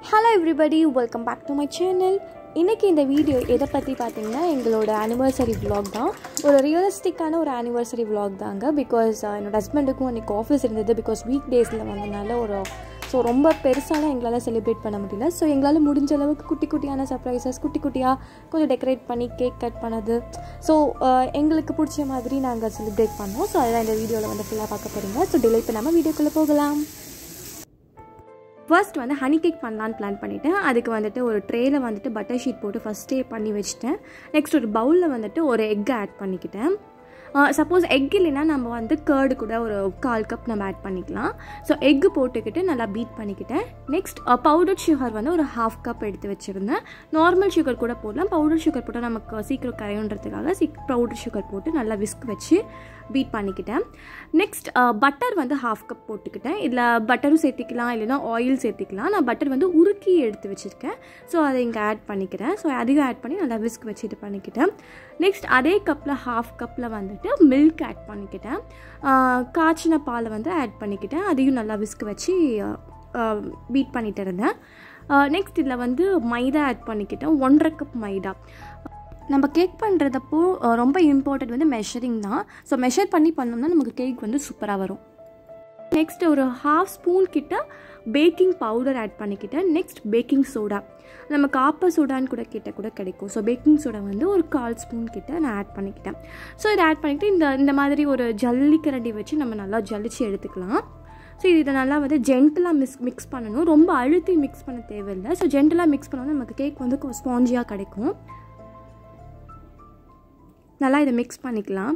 hello everybody welcome back to my channel இன்றைக்கி இந்த video எதை பற்றி பார்த்தீங்கன்னா எங்களோட ஆனிவர்சரி vlog தான் ஒரு ரியலிஸ்டிக்கான ஒரு ஆனிவர்சரி vlog தாங்க பிகாஸ் என்னோட ஹஸ்பண்டுக்கும் அன்றைக்கி ஆஃபீஸ் இருந்தது பிகாஸ் வீக் டேஸில் வந்தனால ஒரு ஸோ ரொம்ப பெருசாலாம் எங்களால் செலிப்ரேட் பண்ண முடியல ஸோ எங்களால் முடிஞ்ச அளவுக்கு குட்டி குட்டியான சர்ப்ரைசஸ் குட்டி குட்டியாக கொஞ்சம் டெக்கரேட் பண்ணி கேக் கட் பண்ணது ஸோ எங்களுக்கு பிடிச்ச மாதிரி நாங்கள் செலிப்ரேட் பண்ணோம் ஸோ அதெல்லாம் இந்த வீடியோவில் வந்து ஃபுல்லாக பார்க்க போகிறீங்க ஸோ டிலே பண்ணாமல் வீடியோக்குள்ளே போகலாம் ஃபர்ஸ்ட் வந்து ஹனி கேக் பண்ணலான்னு பிளான் பண்ணிவிட்டேன் அதுக்கு வந்துட்டு ஒரு ட்ரேயில் வந்துட்டு பட்டர் ஷீட் போட்டு ஃபஸ்ட்டே பண்ணி வச்சுட்டேன் நெக்ஸ்ட் ஒரு பவுலில் வந்துட்டு ஒரு எக் ஆட் பண்ணிக்கிட்டேன் சப்போஸ் எக் இல்லைன்னா நம்ம வந்து கேர்டு கூட ஒரு கால் கப் நம்ம ஆட் பண்ணிக்கலாம் ஸோ எக்கு போட்டுக்கிட்டு நல்லா பீட் பண்ணிக்கிட்டேன் நெக்ஸ்ட் பவுடர் சுகர் வந்து ஒரு ஹாஃப் கப் எடுத்து வச்சுருந்தேன் நார்மல் சுகர் கூட போடலாம் பவுடர் சுகர் போட்டால் நமக்கு சீக்கிரம் கரையுன்றதுக்காக சீக் பவுடர் சுகர் போட்டு நல்லா விஸ்க் வச்சு பீட் பண்ணிக்கிட்டேன் நெக்ஸ்ட் பட்டர் வந்து ஹாஃப் கப் போட்டுக்கிட்டேன் இதில் பட்டரும் சேர்த்திக்கலாம் இல்லைனா ஆயில் சேர்த்திக்கலாம் நான் பட்டர் வந்து உருக்கி எடுத்து வச்சுருக்கேன் ஸோ அதை இங்கே ஆட் பண்ணிக்கிறேன் ஸோ அதையும் ஆட் பண்ணி நல்லா விஸ்க் வச்சு இது பண்ணிக்கிட்டேன் நெக்ஸ்ட் அதே கப்பில் ஹாஃப் கப்பில் வந்துட்டு மில்க் ஆட் பண்ணிக்கிட்டேன் காய்ச்சின பாலை வந்து ஆட் பண்ணிக்கிட்டேன் அதையும் நல்லா விஸ்க் வச்சு பீட் பண்ணிட்டு இருந்தேன் நெக்ஸ்ட் இதில் வந்து மைதா ஆட் பண்ணிக்கிட்டேன் ஒன்றரை கப் மைதா நம்ம கேக் பண்ணுறதப்போ ரொம்ப இம்பார்ட்டன்ட் வந்து மெஷரிங் தான் ஸோ மெஷர் பண்ணி பண்ணோம்னா நமக்கு கேக் வந்து சூப்பராக வரும் நெக்ஸ்ட் ஒரு ஹாஃப் ஸ்பூன் கிட்ட பேக்கிங் பவுடர் ஆட் பண்ணிக்கிட்டேன் நெக்ஸ்ட் பேக்கிங் சோடா நம்ம காப்பர் சோடான்னு கூட கிட்ட கூட கிடைக்கும் ஸோ பேக்கிங் சோடா வந்து ஒரு கால் ஸ்பூன் கிட்ட நான் ஆட் பண்ணிக்கிட்டேன் ஸோ இதை ஆட் பண்ணிக்கிட்டு இந்த இந்த மாதிரி ஒரு ஜல்லிக்கரண்டி வச்சு நம்ம நல்லா ஜல்லிச்சு எடுத்துக்கலாம் ஸோ இதை நல்லா வந்து ஜென்டலாக மிக்ஸ் மிக்ஸ் பண்ணணும் ரொம்ப அழுத்தி மிக்ஸ் பண்ண தேவையில்லை ஸோ ஜென்டலாக மிக்ஸ் பண்ணோன்னா நமக்கு கேக் வந்து ஸ்பாஞ்சியாக கிடைக்கும் நல்லா இதை மிக்ஸ் பண்ணிக்கலாம்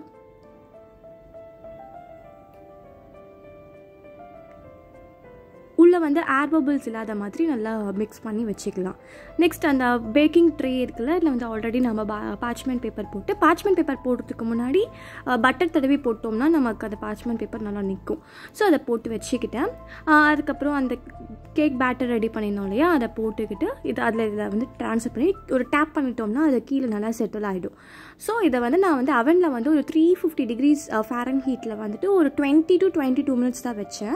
உள்ளே வந்து ஏர் பபிள்ஸ் இல்லாத மாதிரி நல்லா மிக்ஸ் பண்ணி வச்சுக்கலாம் நெக்ஸ்ட் அந்த பேக்கிங் ட்ரே இருக்குல்ல இதில் வந்து ஆல்ரெடி நம்ம பா பாச்மெண்ட் பேப்பர் போட்டு பாச்மெண்ட் பேப்பர் போடுறதுக்கு முன்னாடி பட்டர் தடவி போட்டோம்னா நமக்கு அந்த பாச்மெண்ட் பேப்பர் நல்லா நிற்கும் ஸோ அதை போட்டு வச்சுக்கிட்டேன் அதுக்கப்புறம் அந்த கேக் பேட்டர் ரெடி பண்ணியிருந்தோம் இல்லையா அதை போட்டுக்கிட்டு இது அதில் இதில் வந்து ட்ரான்ஸ்ஃபர் பண்ணி ஒரு டேப் பண்ணிட்டோம்னா அது கீழே நல்லா செட்டில் ஆகிடும் ஸோ இதை வந்து நான் வந்து அவனில் வந்து ஒரு த்ரீ ஃபிஃப்டி டிகிரிஸ் ஃபேரன் ஹீட்டில் வந்துட்டு ஒரு twenty to twenty two minutes தான் வச்சேன்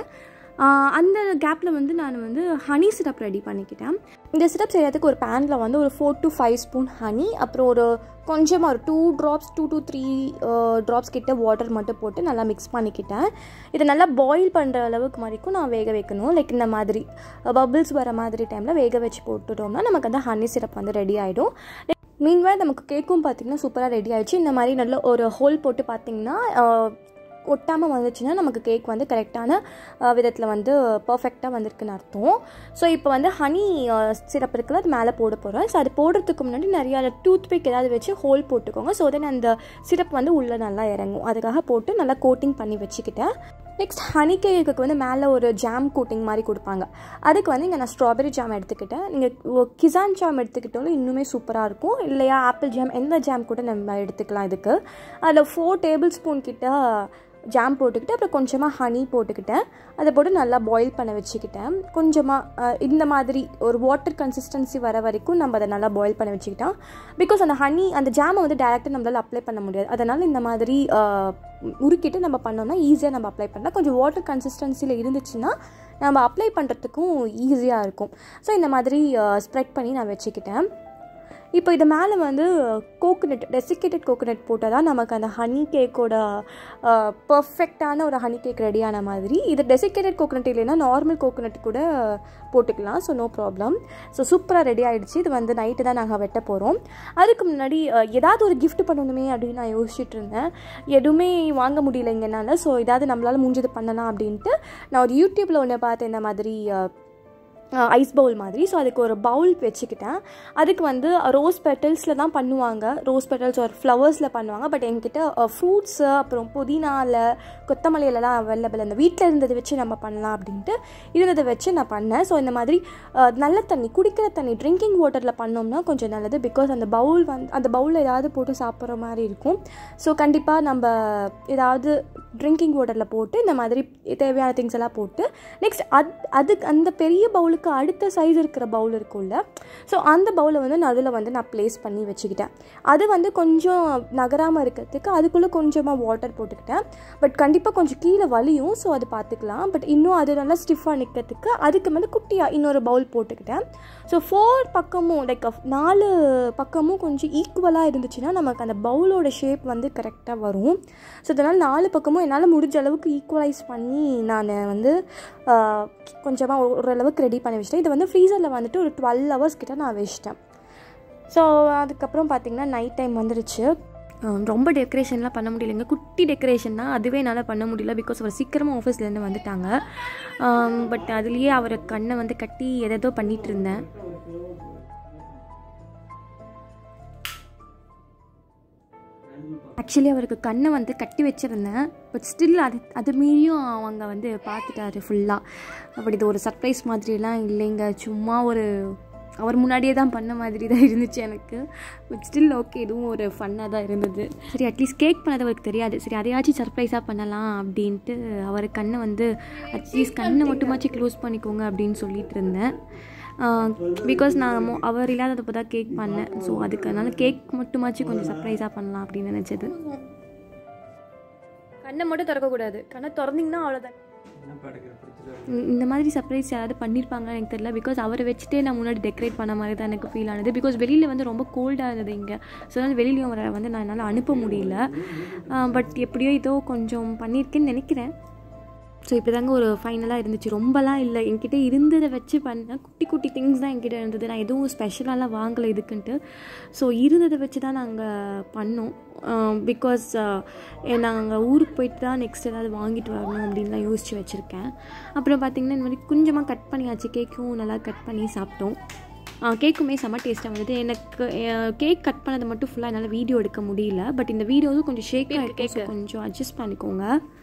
அந்த கேப்பில் வந்து நான் வந்து ஹனி சிரப் ரெடி பண்ணிக்கிட்டேன் இந்த சிரப் செய்கிறதுக்கு ஒரு பேனில் வந்து ஒரு four to five spoon honey அப்புறம் ஒரு கொஞ்சமாக ஒரு two drops two to three drops கிட்ட வாட்டர் மட்டும் போட்டு நல்லா மிக்ஸ் பண்ணிக்கிட்டேன் இதை நல்லா பாயில் பண்ணுற அளவுக்கு வரைக்கும் நான் வேக வைக்கணும் லைக் இந்த மாதிரி பபிள்ஸ் வர மாதிரி டைமில் வேக வச்சு போட்டுட்டோம்னா நமக்கு அந்த ஹனி சிரப் வந்து ரெடி ஆகிடும் மீன்வேல் நமக்கு கேக்கும் பார்த்திங்கன்னா சூப்பராக ரெடி ஆகிடுச்சு இந்த மாதிரி நல்ல ஒரு ஹோல் போட்டு பார்த்திங்கன்னா ஒட்டாமல் வந்துச்சுன்னா நமக்கு கேக் வந்து கரெக்டான விதத்தில் வந்து பர்ஃபெக்டாக வந்திருக்குன்னு அர்த்தம் ஸோ இப்போ வந்து ஹனி சிரப் இருக்குல்ல அது மேலே போட போகிறோம் ஸோ அது போடுறதுக்கு முன்னாடி நிறையா டூத் பிக் ஏதாவது வச்சு ஹோல் போட்டுக்கோங்க ஸோ தென் அந்த சிரப் வந்து உள்ளே நல்லா இறங்கும் அதுக்காக போட்டு நல்லா கோட்டிங் பண்ணி வச்சுக்கிட்டேன் நெக்ஸ்ட் ஹனி கேக்குக்கு வந்து மேலே ஒரு ஜாம் கோட்டிங் மாதிரி கொடுப்பாங்க அதுக்கு வந்து இங்கே நான் ஸ்ட்ராபெரி ஜாம் எடுத்துக்கிட்டேன் நீங்கள் கிசான் ஜாம் எடுத்துக்கிட்டாலும் இன்னுமே சூப்பராக இருக்கும் இல்லையா ஆப்பிள் ஜாம் எந்த ஜாம் கூட நம்ம எடுத்துக்கலாம் இதுக்கு அதில் ஃபோர் டேபிள் ஸ்பூன் கிட்ட ஜாம் போட்டுக்கிட்டு அப்புறம் கொஞ்சமாக ஹனி போட்டுக்கிட்டேன் அதை போட்டு நல்லா பாயில் பண்ண வச்சுக்கிட்டேன் கொஞ்சமாக இந்த மாதிரி ஒரு வாட்டர் கன்சிஸ்டன்சி வர வரைக்கும் நம்ம அதை நல்லா பாயில் பண்ண வச்சுக்கிட்டோம் பிகாஸ் அந்த ஹனி அந்த ஜாமை வந்து டேரெக்டாக நம்மளால் அப்ளை பண்ண முடியாது அதனால் இந்த மாதிரி உருக்கிட்டு நம்ம பண்ணோம்னா ஈஸியாக நம்ம அப்ளை பண்ணலாம் கொஞ்சம் வாட்டர் கன்சிஸ்டன்சியில் இருந்துச்சுன்னா நம்ம அப்ளை பண்ணுறதுக்கும் ஈஸியாக இருக்கும் ஸோ இந்த மாதிரி ஸ்ப்ரெட் பண்ணி நான் வச்சுக்கிட்டேன் இப்போ இது மேலே வந்து கோகோனட் டெசிகேட்டட் கோகோனட் போட்டால் தான் நமக்கு அந்த ஹனி கேக்கோட பர்ஃபெக்டான ஒரு ஹனி கேக் ரெடியான மாதிரி இது டெசிகேட்டட் கோகோனட் இல்லைன்னா நார்மல் கோகோனட் கூட போட்டுக்கலாம் ஸோ நோ ப்ராப்ளம் ஸோ சூப்பராக ரெடி ஆகிடுச்சு இது வந்து நைட்டு தான் நாங்கள் வெட்ட போகிறோம் அதுக்கு முன்னாடி ஏதாவது ஒரு கிஃப்ட் பண்ணணுமே அப்படின்னு நான் யோசிச்சுட்டு இருந்தேன் எதுவுமே வாங்க முடியல இங்கனால ஸோ ஏதாவது நம்மளால் முடிஞ்சது பண்ணலாம் அப்படின்ட்டு நான் ஒரு யூடியூப்பில் ஒன்று பார்த்து இந்த மாதிரி ஐஸ் பவுல் மாதிரி ஸோ அதுக்கு ஒரு பவுல் வச்சுக்கிட்டேன் அதுக்கு வந்து ரோஸ் பெட்டல்ஸில் தான் பண்ணுவாங்க ரோஸ் பெட்டல்ஸ் ஒரு ஃப்ளவர்ஸில் பண்ணுவாங்க பட் என்கிட்ட ஃப்ரூட்ஸு அப்புறம் புதினாவில் கொத்தமல்லியிலலாம் அவைலபிள் அந்த வீட்டில் இருந்ததை வச்சு நம்ம பண்ணலாம் அப்படின்ட்டு இருந்ததை வச்சு நான் பண்ணேன் ஸோ இந்த மாதிரி நல்ல தண்ணி குடிக்கிற தண்ணி ட்ரிங்கிங் வாட்டரில் பண்ணோம்னா கொஞ்சம் நல்லது பிகாஸ் அந்த பவுல் வந்து அந்த பவுலில் ஏதாவது போட்டு சாப்பிட்ற மாதிரி இருக்கும் ஸோ கண்டிப்பாக நம்ம ஏதாவது ட்ரிங்கிங் வாட்டரில் போட்டு இந்த மாதிரி தேவையான திங்ஸ் எல்லாம் போட்டு நெக்ஸ்ட் அது அதுக்கு அந்த பெரிய பவுலுக்கு அடுத்த சைஸ் இருக்கிற பவுல் இருக்கும்ல ஸோ அந்த பவுலை வந்து நடுவில் வந்து நான் ப்ளேஸ் பண்ணி வச்சுக்கிட்டேன் அது வந்து கொஞ்சம் நகராமல் இருக்கிறதுக்கு அதுக்குள்ளே கொஞ்சமாக வாட்டர் போட்டுக்கிட்டேன் பட் கண்டிப்பாக கொஞ்சம் கீழே வலியும் ஸோ அது பார்த்துக்கலாம் பட் இன்னும் அது நல்லா ஸ்டிஃபாக நிற்கிறதுக்கு அதுக்கு மேலே குட்டியாக இன்னொரு பவுல் போட்டுக்கிட்டேன் ஸோ ஃபோர் பக்கமும் லைக் நாலு பக்கமும் கொஞ்சம் ஈக்குவலாக இருந்துச்சுன்னா நமக்கு அந்த பவுலோட ஷேப் வந்து கரெக்டாக வரும் ஸோ அதனால் நாலு பக்கமும் என்னால் முடிஞ்ச அளவுக்கு ஈக்குவலைஸ் பண்ணி நான் வந்து கொஞ்சமாக ஓரளவுக்கு ரெடி பண்ணி வச்சிட்டேன் இது வந்து ஃப்ரீசரில் வந்துட்டு ஒரு டுவெல் ஹவர்ஸ் கிட்ட நான் வச்சிட்டேன் ஸோ அதுக்கப்புறம் பார்த்திங்கன்னா நைட் டைம் வந்துருச்சு ரொம்ப டெக்கரேஷன்லாம் பண்ண முடியலைங்க குட்டி டெக்கரேஷன் தான் அதுவே என்னால் பண்ண முடியல பிகாஸ் அவர் சீக்கிரமாக ஆஃபீஸ்லேருந்து வந்துட்டாங்க பட் அதுலேயே அவரை கண்ணை வந்து கட்டி எதோ பண்ணிகிட்டு இருந்தேன் ஆக்சுவலி அவருக்கு கண்ணை வந்து கட்டி வச்சுருந்தேன் பட் ஸ்டில் அது அது மீறியும் அவங்க வந்து பார்த்துட்டாரு ஃபுல்லாக அப்படி இது ஒரு சர்ப்ரைஸ் மாதிரிலாம் இல்லைங்க சும்மா ஒரு அவர் முன்னாடியே தான் பண்ண மாதிரி தான் இருந்துச்சு எனக்கு பட் ஸ்டில் ஓகே இதுவும் ஒரு ஃபன்னாக தான் இருந்தது சரி அட்லீஸ்ட் கேக் பண்ணது அவருக்கு தெரியாது சரி அதையாச்சும் சர்ப்ரைஸாக பண்ணலாம் அப்படின்ட்டு அவர் கண்ணை வந்து அட்லீஸ்ட் கண்ணை மட்டுமாச்சும் க்ளோஸ் பண்ணிக்கோங்க அப்படின்னு சொல்லிட்டு இருந்தேன் பிகாஸ் நான் அவர் இல்லாதப்போ தான் கேக் பண்ணேன் ஸோ அதுக்கு அதனால கேக் மட்டுமாச்சும் கொஞ்சம் சர்ப்ரைஸாக பண்ணலாம் அப்படின்னு நினச்சது கண்ணை மட்டும் திறக்கக்கூடாது கண்ணை திறந்தீங்கன்னா அவ்வளோதான் இந்த மாதிரி சர்ப்ரைஸ் யாராவது பண்ணியிருப்பாங்கன்னு எனக்கு தெரியல பிகாஸ் அவரை வச்சுட்டே நான் முன்னாடி டெக்கரேட் பண்ண மாதிரி தான் எனக்கு ஃபீல் ஆனது பிகாஸ் வெளியில் வந்து ரொம்ப கோல்டாக இருந்தது இங்கே ஸோ அதனால் வெளியிலையும் அவரை வந்து நான் என்னால் அனுப்ப முடியல பட் எப்படியோ ஏதோ கொஞ்சம் பண்ணியிருக்கேன்னு நினைக்கிறேன் ஸோ இப்படி தாங்க ஒரு ஃபைனலாக இருந்துச்சு ரொம்பலாம் இல்லை என்கிட்ட இருந்ததை வச்சு பண்ணேன் குட்டி குட்டி திங்ஸ் தான் என்கிட்ட இருந்தது நான் எதுவும் ஸ்பெஷலாலாம் வாங்கலை இதுக்குன்ட்டு ஸோ இருந்ததை வச்சு தான் நாங்கள் பண்ணோம் பிகாஸ் நாங்கள் ஊருக்கு போயிட்டு தான் நெக்ஸ்ட் ஏதாவது வாங்கிட்டு வரணும் அப்படின்லாம் யோசித்து வச்சுருக்கேன் அப்புறம் பார்த்திங்கன்னா இந்த மாதிரி கொஞ்சமாக கட் பண்ணியாச்சு கேக்கும் நல்லா கட் பண்ணி சாப்பிட்டோம் கேக்குமே செம்ம டேஸ்ட்டாக வந்தது எனக்கு கேக் கட் பண்ணதை மட்டும் ஃபுல்லாக என்னால் வீடியோ எடுக்க முடியல பட் இந்த வீடியோவும் கொஞ்சம் ஷேக் கேக் கொஞ்சம் அட்ஜஸ்ட் பண்ணிக்கோங்க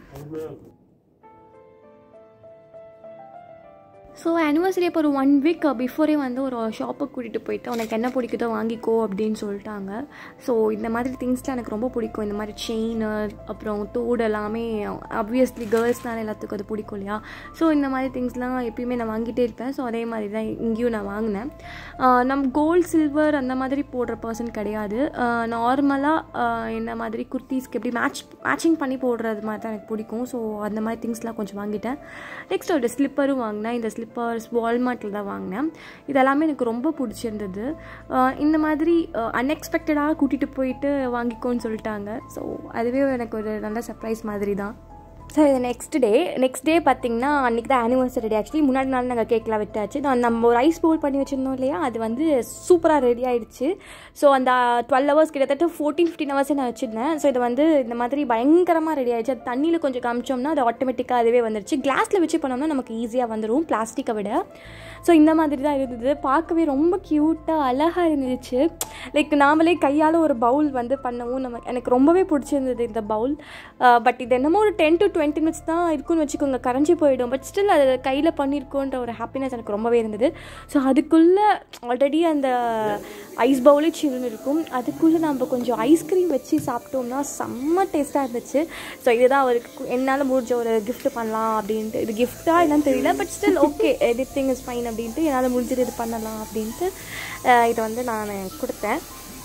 ஸோ ஆனிவர்சரி அப்போ ஒரு ஒன் வீக் பிஃபோரே வந்து ஒரு ஷாப்புக்கு கூட்டிகிட்டு போயிட்டு உனக்கு என்ன பிடிக்குதோ வாங்கிக்கோ அப்படின்னு சொல்லிட்டாங்க ஸோ இந்த மாதிரி திங்ஸ்லாம் எனக்கு ரொம்ப பிடிக்கும் இந்த மாதிரி செயின் அப்புறம் தோடு எல்லாமே அப்வியஸ்லி கேர்ள்ஸ்னால எல்லாத்துக்கும் அது பிடிக்கும் இல்லையா ஸோ இந்த மாதிரி திங்ஸ்லாம் எப்பயுமே நான் வாங்கிட்டே இருப்பேன் ஸோ அதே மாதிரி தான் இங்கேயும் நான் வாங்கினேன் நம்ம கோல்டு சில்வர் அந்த மாதிரி போடுற பர்சன் கிடையாது நார்மலாக இந்த மாதிரி குர்த்திஸ்க்கு எப்படி மேட்ச் மேட்சிங் பண்ணி போடுறது மாதிரி தான் எனக்கு பிடிக்கும் ஸோ அந்த மாதிரி திங்ஸ்லாம் கொஞ்சம் வாங்கிட்டேன் நெக்ஸ்ட் ஒரு ஸ்லிப்பரும் வாங்கினேன் இந்த ஸ்லிப்பர்ஸ் வால்மார்ட்டில் தான் வாங்கினேன் இதெல்லாமே எனக்கு ரொம்ப பிடிச்சிருந்தது இந்த மாதிரி அன்எக்ஸ்பெக்டடாக கூட்டிகிட்டு போயிட்டு வாங்கிக்கோன்னு சொல்லிட்டாங்க ஸோ அதுவே எனக்கு ஒரு நல்ல சர்ப்ரைஸ் மாதிரி தான் ஸோ இது நெக்ஸ்ட் டே நெக்ஸ்ட் டே பார்த்தீங்கன்னா அன்றைக்கி தான் ஆனிவர்சரி டே ஆக்சுவலி முன்னாடி நாள் நாங்கள் கேக்லாம் விட்டாச்சு நான் நம்ம ஒரு ஐஸ் பவுல் பண்ணி வச்சுருந்தோம் இல்லையா அது வந்து சூப்பராக ரெடி ஆகிடுச்சு ஸோ அந்த டுவெல் ஹவர்ஸ் கிட்டத்தட்ட ஃபோர்டீன் ஃபிஃப்டின் ஹவர்ஸே நான் வச்சுருந்தேன் ஸோ இது வந்து இந்த மாதிரி பயங்கரமாக ரெடி ஆகிடுச்சு அது தண்ணியில் கொஞ்சம் காமிச்சோம்னா அது ஆட்டோமேட்டிக்காக அதுவே வந்துருச்சு கிளாஸில் வச்சு பண்ணோம்னா நமக்கு ஈஸியாக வந்துடும் பிளாஸ்டிக்கை விட ஸோ இந்த மாதிரி தான் இருந்தது பார்க்கவே ரொம்ப க்யூட்டாக அழகாக இருந்துச்சு லைக் நாமளே கையால் ஒரு பவுல் வந்து பண்ணவும் நம்ம எனக்கு ரொம்பவே பிடிச்சிருந்தது இந்த பவுல் பட் இது என்னமோ ஒரு டென் டு டுவெண்ட்டி மினிட்ஸ் தான் இருக்குன்னு வச்சுக்கோங்க கரைஞ்சி போயிடும் பட் ஸ்டில் அது கையில் பண்ணியிருக்கோன்ற ஒரு ஹாப்பினஸ் எனக்கு ரொம்பவே இருந்தது ஸோ அதுக்குள்ளே ஆல்ரெடி அந்த ஐஸ் பவுலே சில்லுன்னு இருக்கும் அதுக்குள்ளே நம்ம கொஞ்சம் ஐஸ்கிரீம் வச்சு சாப்பிட்டோம்னா செம்ம டேஸ்ட்டாக இருந்துச்சு ஸோ இதுதான் அவருக்கு என்னால் முடிஞ்ச ஒரு கிஃப்ட் பண்ணலாம் அப்படின்ட்டு இது கிஃப்ட்டா என்னன்னு தெரியல but still okay everything is fine அப்படின்ட்டு என்னால் முடிஞ்சது இது பண்ணலாம் அப்படின்ட்டு இதை வந்து நான் கொடுத்தேன்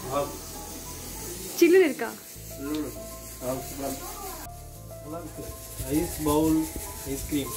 சில்லு இருக்கா ice bowl ice cream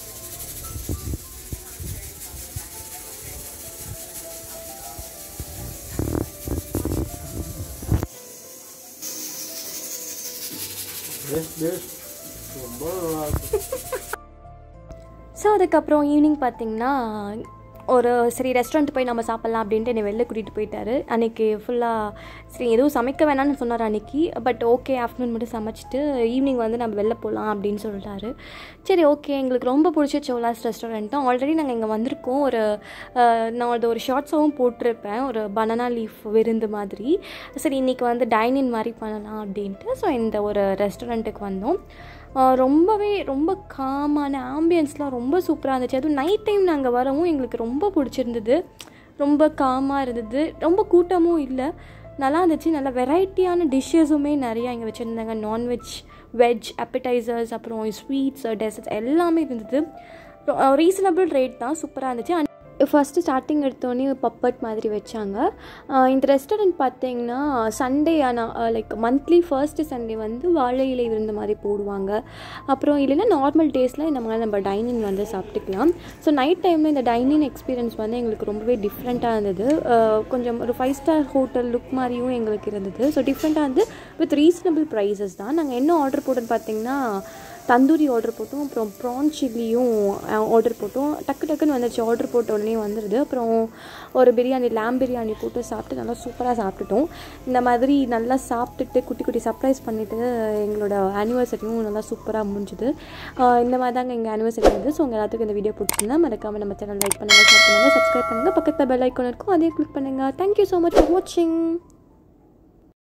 best best ரொம்ப நல்லா இருக்கு ஸோ அதுக்கப்புறம் ஈவினிங் பார்த்தீங்கன்னா ஒரு சரி ரெஸ்டாரண்ட் போய் நம்ம சாப்பிட்லாம் அப்படின்ட்டு என்னை வெளில கூட்டிகிட்டு போயிட்டாரு அன்றைக்கி ஃபுல்லாக சரி எதுவும் சமைக்க வேணாம்னு சொன்னார் அன்றைக்கி பட் ஓகே ஆஃப்டர்நூன் மட்டும் சமைச்சிட்டு ஈவினிங் வந்து நம்ம வெளில போகலாம் அப்படின்னு சொல்லிட்டாரு சரி ஓகே எங்களுக்கு ரொம்ப பிடிச்ச சோலாஸ் ரெஸ்டாரண்ட் தான் ஆல்ரெடி நாங்கள் இங்கே வந்திருக்கோம் ஒரு அஹ், நான் அது ஒரு ஷார்ட்ஸாகவும் போட்டிருப்பேன் ஒரு பனானா லீஃப் விருந்து மாதிரி சரி இன்றைக்கி வந்து டைனிங் மாதிரி பண்ணலாம் அப்படின்ட்டு ஸோ இந்த ஒரு ரெஸ்டாரண்ட்டுக்கு வந்தோம் ஆஹ் ரொம்பவே ரொம்ப காமான ஆம்பியன்ஸ்லாம் ரொம்ப சூப்பராக இருந்துச்சு அதுவும் நைட் டைம் நாங்கள் வரவும் எங்களுக்கு ரொம்ப பிடிச்சிருந்தது ரொம்ப காமாக இருந்தது ரொம்ப கூட்டமும் இல்லை நல்லா இருந்துச்சு நல்ல வெரைட்டியான டிஷ்ஷஸுமே நிறையா இங்கே வச்சுருந்தாங்க நான்வெஜ் வெஜ் appetizers அப்புறம் ஸ்வீட்ஸ் டெசர்ட்ஸ் எல்லாமே இருந்தது ரீசனபிள் ரேட் தான் சூப்பராக இருந்துச்சு அண்ட் ஃபஸ்ட்டு ஸ்டார்டிங் எடுத்தோடனே பப்பட் மாதிரி வச்சாங்க ஆஹ் இந்த ரெஸ்டாரண்ட் பார்த்தீங்கன்னா சண்டே ஆனால் லைக் மந்த்லி ஃபர்ஸ்ட் சண்டே வந்து வாழை இலை விருந்த மாதிரி போடுவாங்க அப்புறம் இல்லைன்னா நார்மல் டேஸில் இந்த மாதிரி நம்ம டைனிங் வந்து சாப்பிட்டுக்கலாம் ஸோ நைட் டைமில் இந்த டைனிங் எக்ஸ்பீரியன்ஸ் வந்து எங்களுக்கு ரொம்பவே டிஃப்ரெண்ட்டாக இருந்தது ஆஹ் கொஞ்சம் ஒரு ஃபைவ் ஸ்டார் ஹோட்டல் லுக் மாதிரியும் எங்களுக்கு இருந்தது ஸோ டிஃப்ரெண்ட்டாக இருந்து வித் ரீசனபிள் ப்ரைஸஸ் தான் நாங்கள் என்ன ஆர்டர் போட்டோன்னு பார்த்தீங்கன்னா தந்தூரி ஆர்டர் போட்டோம் அப்புறம் ப்ரான் சில்லியும் ஆர்டர் போட்டோம் டக்கு டக்குன்னு வந்துச்சு ஆர்டர் போட்ட உடனே வந்துடுது அப்புறம் ஒரு பிரியாணி லேம் பிரியாணி போட்டு சாப்பிட்டு நல்லா சூப்பராக சாப்பிட்டுட்டோம் இந்த மாதிரி நல்லா சாப்பிட்டுட்டு குட்டி குட்டி சர்ப்ரைஸ் பண்ணிவிட்டு எங்களோட ஆனிவர்சரியும் நல்லா சூப்பராக முடிஞ்சுது ஆஹ் இந்த மாதிரி தாங்க எங்கள் ஆனிவர்சரி வந்து ஸோ உங்கள் எல்லாத்துக்கும் இந்த வீடியோ பிடிச்சிருந்தா மறக்காமல் நம்ம சேனல் லைக் பண்ணுங்கள் ஷேர் பண்ணுங்கள் சப்ஸ்கிரைப் பண்ணுங்கள் பக்கத்தில் பெல் ஐக்கான் இருக்கும் அதையும் கிளிக் பண்ணுங்கள் தேங்க்யூ ஸோ மச் ஃபார் வாட்சிங்